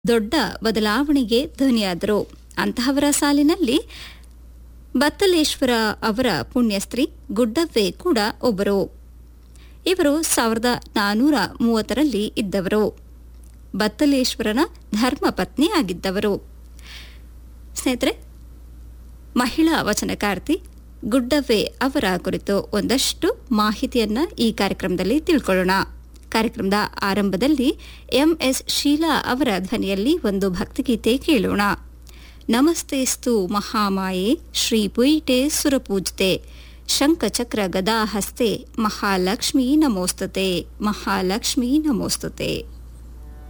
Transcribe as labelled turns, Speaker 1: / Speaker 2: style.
Speaker 1: ದೊಡ್ಡ ಬದಲಾವಣೆಗೆ ಧ್ವನಿಯಾದರು ಅಂತಹವರ ಸಾಲಿನಲ್ಲಿ ಬತ್ತಲೇಶ್ವರ ಅವರ ಪುಣ್ಯಸ್ತ್ರೀ ಗುಡ್ಡವ್ವೆ ಕೂಡ ಒಬ್ಬರು ಇವರು ಸಾವಿರದ ನಾನೂರ ಮೂವತ್ತರಲ್ಲಿ ಇದ್ದವರು ಬತ್ತಲೇಶ್ವರನ ಧರ್ಮಪತ್ನಿ ಆಗಿದ್ದವರು ಸ್ನೇಹಿತರೆ ಮಹಿಳಾ ವಚನಕಾರ್ತಿ ಗುಡ್ಡವ್ವೆ ಅವರ ಕುರಿತು ಒಂದಷ್ಟು ಮಾಹಿತಿಯನ್ನ ಈ ಕಾರ್ಯಕ್ರಮದಲ್ಲಿ ತಿಳ್ಕೊಳ್ಳೋಣ ಕಾರ್ಯಕ್ರಮದ ಆರಂಭದಲ್ಲಿ ಎಂಎಸ್ ಶೀಲಾ ಅವರ ಧ್ವನಿಯಲ್ಲಿ ಒಂದು ಭಕ್ತಿಗೀತೆ ಕೇಳೋಣ ನಮಸ್ತೆಸ್ತು ಮಹಾಮಾಯೆ ಶ್ರೀ ಪುಯಿಟೆ ಸುರಪೂಜ್ತೆ ಶಂಖಚಕ್ರ ಗದಾ ಹಸ್ತೆ ಮಹಾಲಕ್ಷ್ಮೀ ನಮೋಸ್ತತೆ ಮಹಾಲಕ್ಷ್ಮೀ ನಮೋಸ್ತತೆ